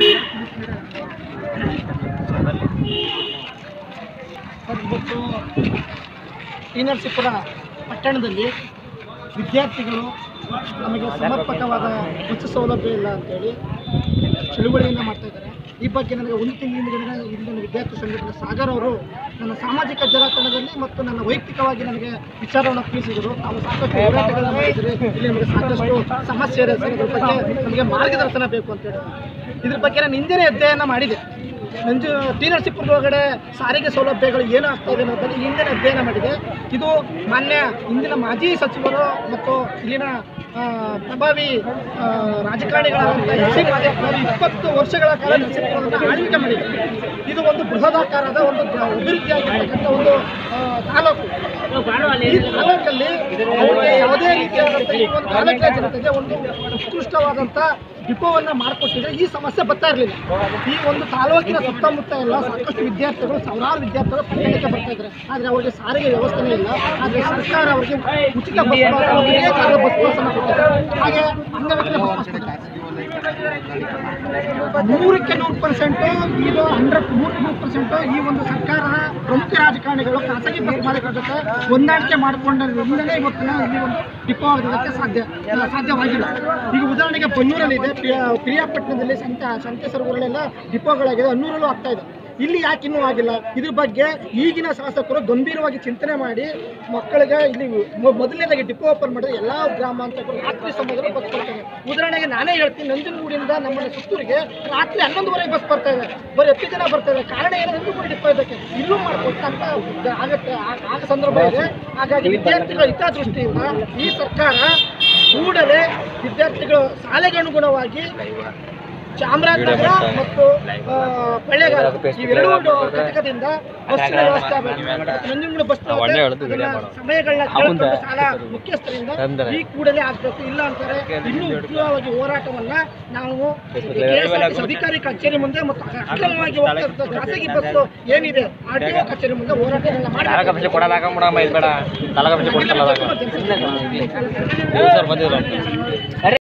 sir ಇವತ್ತು T Narasipura ಪಟ್ಟಣದಲ್ಲಿ ವಿದ್ಯಾರ್ಥಿಗಳು ನಮಗೆ ಸಮರ್ಪಕವಾದ ಬಸ್ ಸೌಲಭ್ಯ ಇಲ್ಲ ಅಂತೇಳಿ ಚಳುವಳಿಯನ್ನು ಮಾಡ್ತಾ ಇದ್ದಾರೆ ಈ ಬಗ್ಗೆ ನನಗೆ ಒಂದು ತಿಂಗಳಿಂದ ಇಂದಿನ ವಿದ್ಯಾರ್ಥಿ ಸಂಘಟನೆ ಸಾಗರ್ ಅವರು ನನ್ನ ಸಾಮಾಜಿಕ ಜಾಲತಾಣದಲ್ಲಿ ಮತ್ತು ನನ್ನ ವೈಯಕ್ತಿಕವಾಗಿ ನನಗೆ ವಿಚಾರವನ್ನು ತಿಳಿಸಿದರು ತಾವು ಸಾಕಷ್ಟು ಹೋರಾಟಗಳನ್ನು ಮಾಡಿದರೆ ಇಲ್ಲಿ ನಮಗೆ ಸಾಕಷ್ಟು ಸಮಸ್ಯೆ ಇದೆ ಸರ್ ಇದ್ರ ಬಗ್ಗೆ ನಮಗೆ ಮಾರ್ಗದರ್ಶನ ಬೇಕು ಅಂತ ಹೇಳಿ ಇದ್ರ ಬಗ್ಗೆ ನಾನು ಹಿಂದಿನ ಅಧ್ಯಯನ ಮಾಡಿದೆ ನಂಜು ಟಿ ನರಸೀಪುರ ಒಳಗಡೆ ಸಾರಿಗೆ ಸೌಲಭ್ಯಗಳು ಏನು ಆಗ್ತಾ ಇದೆ ಅನ್ನೋದ್ರ ಬಗ್ಗೆ ಹಿಂದಿನ ಅಧ್ಯಯನ ಮಾಡಿದೆ ಇದು ಮಾನ್ಯ ಇಂದಿನ ಮಾಜಿ ಸಚಿವರು ಮತ್ತು ಇಲ್ಲಿನ ಆ, ಪ್ರಭಾವಿ ಆ, ರಾಜಕಾರಣಿಗಳಾದಂಥ ಎಸ್ ಸಿ ಮಾದೇವರು ಇಪ್ಪತ್ತು ವರ್ಷಗಳ ಕಾಲ ನರಸೀಪುರವನ್ನು ಆಳ್ವಿಕೆ ಮಾಡಿದೆ ಇದು ಒಂದು ಬೃಹದಾಕಾರದ ಒಂದು ದ- ಅಭಿವೃದ್ಧಿಯಾಗಿರ್ತಕ್ಕಂಥ ಒಂದು ಆ, ತಾಲೂಕು ಈ ತಾಲೂಕಲ್ಲಿ ಅವರಿಗೆ ಯಾವುದೇ ರೀತಿಯಾದಂಥ ಈ ಒಂದು ತಾಲೂಕಿನ ಜನತೆಗೆ ಒಂದು ಉತ್ಕೃಷ್ಟವಾದಂಥ ಡಿಪೋವನ್ನು ಮಾಡಿಕೊಟ್ಟಿದ್ರೆ ಈ ಸಮಸ್ಯೆ ಬರ್ತಾ ಇರಲಿಲ್ಲ ಈ ಒಂದು ತಾಲೂಕಿನ ಸುತ್ತಮುತ್ತ ಎಲ್ಲ ಸಾಕಷ್ಟು ವಿದ್ಯಾರ್ಥಿಗಳು ಸಾವಿರಾರು ವಿದ್ಯಾರ್ಥಿಗಳು ಪಟ್ಟಣಕ್ಕೆ ಬರ್ತಾ ಇದ್ದಾರೆ ಆದರೆ ಅವರಿಗೆ ಸಾರಿಗೆ ವ್ಯವಸ್ಥೆನೇ ಇಲ್ಲ ಆದರೆ ಸರ್ಕಾರ ಅವರಿಗೆ ಉಚಿತ ಬಸ್ ಪಾಸ್ ಉಚಿತ ಬಸ್ ಪಾಸನ್ನು ಕೊಟ್ಟಿದೆ ಹಾಗೆ ಅಂಗವಿಕಲ ಬಸ್ ಪಾಸ್ ಕೊಟ್ಟಿದೆ ನೂರಕ್ಕೆ ನೂರು ಪರ್ಸೆಂಟು ಇದು ಹಂಡ್ರೆಡ್ ನೂರು ನೂರು ಪರ್ಸೆಂಟು ಈ ಒಂದು ಸರ್ಕಾರದ ಪ್ರಮುಖ ರಾಜಕಾರಣಿಗಳು ಖಾಸಗಿ ಬಸ್ ಮಾಲೀಕರ ಜೊತೆ ಹೊಂದಾಣಿಕೆ ಮಾಡಿಕೊಂಡರಿಂದಲೇ ಇವತ್ತು ನಾವು ಇಲ್ಲಿ ಒಂದು ಡಿಪೋ ಆಗೋದಕ್ಕೆ ಸಾಧ್ಯ ಆ, ಸಾಧ್ಯವಾಗಿಲ್ಲ ಈಗ ಉದಾಹರಣೆಗೆ ಬನ್ನೂರಲ್ಲಿದೆ ಪ್ರಿಯಾ ಪ್ರಿಯಾಪಟ್ಟಣದಲ್ಲಿ ಸಂತೆ ಸಂತೆ ಸರಗೂರಲ್ಲೆಲ್ಲ ಡಿಪೋಗಳಾಗಿದೆ ಅನ್ನೂರಲ್ಲೂ ಆಗ್ತಾ ಇದೆ ಇಲ್ಲಿ ಯಾಕೆ ಇನ್ನೂ ಆಗಿಲ್ಲ ಇದ್ರ ಬಗ್ಗೆ ಈಗಿನ ಶಾಸಕರು ಗಂಭೀರವಾಗಿ ಚಿಂತನೆ ಮಾಡಿ ಮಕ್ಕಳಿಗೆ ಇಲ್ಲಿ ಮೊ- ಮೊದಲನೇದಾಗಿ ಡಿಪೋ ಓಪನ್ ಮಾಡಿದ್ರೆ ಎಲ್ಲ ಗ್ರಾಮಾಂತರಗಳು ರಾತ್ರಿ ಸಮಯದಲ್ಲಿ ಬಸ್ ಬರ್ತಾರೆ ಉದಾಹರಣೆಗೆ ನಾನೇ ಹೇಳ್ತೀನಿ ನಂಜನಗೂಡಿಂದ ನಮ್ಮ ಸುತ್ತೂರಿಗೆ ರಾತ್ರಿ ಹನ್ನೊಂದುವರೆಗೆ ಬಸ್ ಬರ್ತಾ ಇದೆ ಬರೀ ಎಷ್ಟು ಜನ ಬರ್ತಾ ಇದೆ ಕಾರಣ ಏನು ನಂಜನಗೂಡು ಡಿಪೋ ಇದಕ್ಕೆ ಇಲ್ಲೂ ಮಾಡ್ಕೊಟ್ಟಂತ ಆಗತ್ತೆ ಆ- ಆಗ ಸಂದರ್ಭ ಇದೆ ಹಾಗಾಗಿ ವಿದ್ಯಾರ್ಥಿಗಳ ಹಿತದೃಷ್ಟಿಯಿಂದ ಈ ಸರ್ಕಾರ ಕೂಡಲೇ ವಿದ್ಯಾರ್ಥಿಗಳು ಶಾಲೆಗೆ ಅನುಗುಣವಾಗಿ ಚಾಮರಾಜನಗರ ಮತ್ತು ಆ, ಕೊಳ್ಳೇಗಾಲ ಇವೆರಡೂ ಘಟಕದಿಂದ ಬಸ್ಸಿನ ವ್ಯವಸ್ಥೆ ಆಗಬೇಕು ನಂಜನಗೂಡು ಬಸ್ ಅದನ್ನ ಸಮಯಗಳನ್ನ ಕೇಳ್ಕೊಂಡು ಶಾಲಾ ಮುಖ್ಯಸ್ಥರಿಂದ ಈ ಕೂಡಲೇ ಆಗಬೇಕು ಇಲ್ಲ ಅಂತಾರೆ ಇನ್ನೂ ಉಗ್ರವಾಗಿ ಹೋರಾಟವನ್ನ ನಾವು KSRTC ಅಧಿಕಾರಿ ಕಚೇರಿ ಮುಂದೆ ಮತ್ತು ಅಕ್ರಮವಾಗಿ ಹೋಗ್ತಾ ಇರೋ ಖಾಸಗಿ ಬಸ್ ಏನಿದೆ ಆರ್ ಟಿ ಒ ಕಚೇರಿ ಮುಂದೆ ಹೋರಾಟಗಳನ್ನ ಮಾಡಿ ಕೊಡಲಾಗ ಮುಡಮ್ಮ ಇದು ಬೇಡ ತಲಗ ಕೊಡ್ತಲ್ಲ ಜನಸಂಖ್ಯೆ- ಸರ್ ಬಂದಿದ್ರು